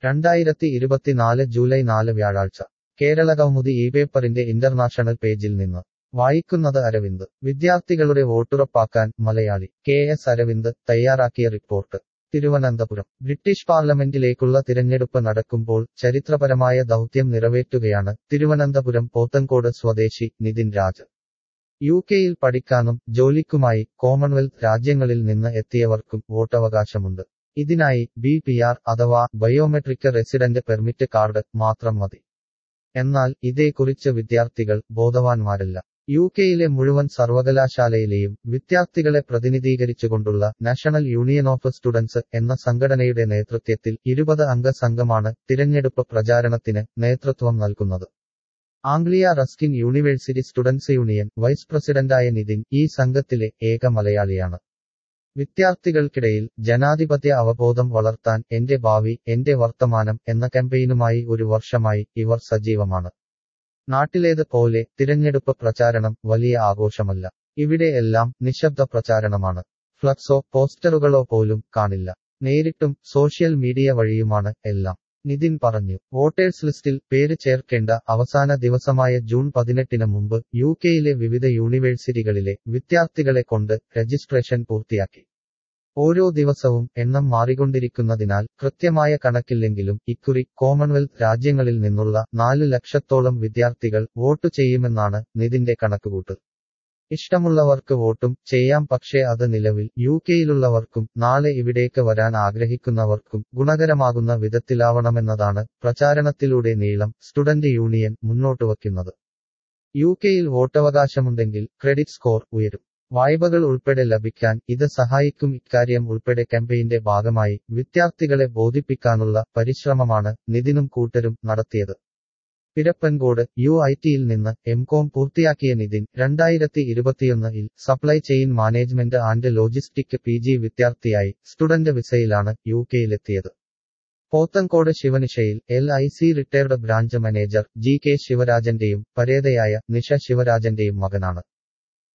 രണ്ടായിരത്തി ഇരുപത്തിനാല് ജൂലൈ നാല് വ്യാഴാഴ്ച കേരള കൗമുദി ഈ പേപ്പറിന്റെ ഇന്റർനാഷണൽ പേജിൽ നിന്ന് വായിക്കുന്നത് അരവിന്ദ് വിദ്യാർത്ഥികളുടെ വോട്ടുറപ്പാക്കാൻ മലയാളി കെ എസ് അരവിന്ദ് തയ്യാറാക്കിയ റിപ്പോർട്ട് തിരുവനന്തപുരം ബ്രിട്ടീഷ് പാർലമെന്റിലേക്കുള്ള തിരഞ്ഞെടുപ്പ് നടക്കുമ്പോൾ ചരിത്രപരമായ ദൗത്യം നിറവേറ്റുകയാണ് തിരുവനന്തപുരം പോത്തൻകോട് സ്വദേശി നിതിൻ രാജ് യു കെയിൽ പഠിക്കാനും ജോലിക്കുമായി കോമൺവെൽത്ത് രാജ്യങ്ങളിൽ നിന്ന് എത്തിയവർക്കും വോട്ടവകാശമുണ്ട് ഇതിനായി ബി പി ആർ അഥവാ ബയോമെട്രിക് റെസിഡന്റ് പെർമിറ്റ് കാർഡ് മാത്രം മതി എന്നാൽ ഇതേക്കുറിച്ച് വിദ്യാർത്ഥികൾ ബോധവാന്മാരല്ല യു കെയിലെ മുഴുവൻ സർവകലാശാലയിലെയും വിദ്യാർത്ഥികളെ പ്രതിനിധീകരിച്ചുകൊണ്ടുള്ള നാഷണൽ യൂണിയൻ ഓഫ് സ്റ്റുഡൻസ് എന്ന സംഘടനയുടെ നേതൃത്വത്തിൽ ഇരുപത് അംഗ സംഘമാണ് തിരഞ്ഞെടുപ്പ് പ്രചാരണത്തിന് നേതൃത്വം നൽകുന്നത് Anglia Ruskin university students union vice പ്രസിഡന്റായ നിതിൻ ഈ സംഘത്തിലെ ഏക മലയാളിയാണ് വിദ്യാർത്ഥികൾക്കിടയിൽ ജനാധിപത്യ അവബോധം വളർത്താൻ എന്റെ ഭാവി എന്റെ വർത്തമാനം എന്ന ക്യാമ്പയിനുമായി ഒരു വർഷമായി ഇവർ സജീവമാണ് നാട്ടിലേത് പോലെ തിരഞ്ഞെടുപ്പ് പ്രചാരണം വലിയ ആഘോഷമല്ല ഇവിടെ എല്ലാം നിശബ്ദ പ്രചാരണമാണ് ഫ്ലക്സോ പോസ്റ്ററുകളോ പോലും കാണില്ല നേരിട്ടും സോഷ്യൽ മീഡിയ വഴിയുമാണ് എല്ലാം നിതിൻ പറഞ്ഞു വോട്ടേഴ്സ് ലിസ്റ്റിൽ പേര് ചേർക്കേണ്ട അവസാന ദിവസമായ ജൂൺ പതിനെട്ടിന് മുമ്പ് യു കെയിലെ വിവിധ യൂണിവേഴ്സിറ്റികളിലെ വിദ്യാർത്ഥികളെ കൊണ്ട് രജിസ്ട്രേഷൻ പൂർത്തിയാക്കി ഓരോ ദിവസവും എണ്ണം മാറിക്കൊണ്ടിരിക്കുന്നതിനാൽ കൃത്യമായ കണക്കില്ലെങ്കിലും ഇക്കുറി കോമൺവെൽത്ത് രാജ്യങ്ങളിൽ നിന്നുള്ള നാല് ലക്ഷത്തോളം വിദ്യാർത്ഥികൾ വോട്ട് ചെയ്യുമെന്നാണ് നിതിന്റെ കണക്കുകൂട്ട് ഇഷ്ടമുള്ളവർക്ക് വോട്ടും ചെയ്യാം പക്ഷേ അത് നിലവിൽ യു കെയിലുള്ളവർക്കും നാളെ ഇവിടേക്ക് വരാൻ ആഗ്രഹിക്കുന്നവർക്കും ഗുണകരമാകുന്ന വിധത്തിലാവണമെന്നതാണ് പ്രചാരണത്തിലൂടെ നീളം സ്റ്റുഡന്റ് യൂണിയൻ മുന്നോട്ടുവയ്ക്കുന്നത് യു കെയിൽ വോട്ടവകാശമുണ്ടെങ്കിൽ ക്രെഡിറ്റ് സ്കോർ ഉയരും വായ്പകൾ ഉൾപ്പെടെ ലഭിക്കാൻ ഇത് സഹായിക്കും ഇക്കാര്യം ഉൾപ്പെടെ ക്യാമ്പയിന്റെ ഭാഗമായി വിദ്യാർത്ഥികളെ ബോധിപ്പിക്കാനുള്ള പരിശ്രമമാണ് നിതിനും കൂട്ടരും നടത്തിയത് പിരപ്പൻകോട് യു ഐ ടിയിൽ നിന്ന് എംകോം പൂർത്തിയാക്കിയ നിതിൻ രണ്ടായിരത്തി ഇരുപത്തിയൊന്നിൽ supply chain management and logistic P G വിദ്യാർത്ഥിയായി സ്റ്റുഡന്റ് വിസയിലാണ് യു കെയിലെത്തിയത് പോത്തൻകോട് ശിവനിഷയിൽ L I C retired branch manager G K ശിവരാജന്റെയും പരേതയായ നിഷ ശിവരാജന്റെയും മകനാണ്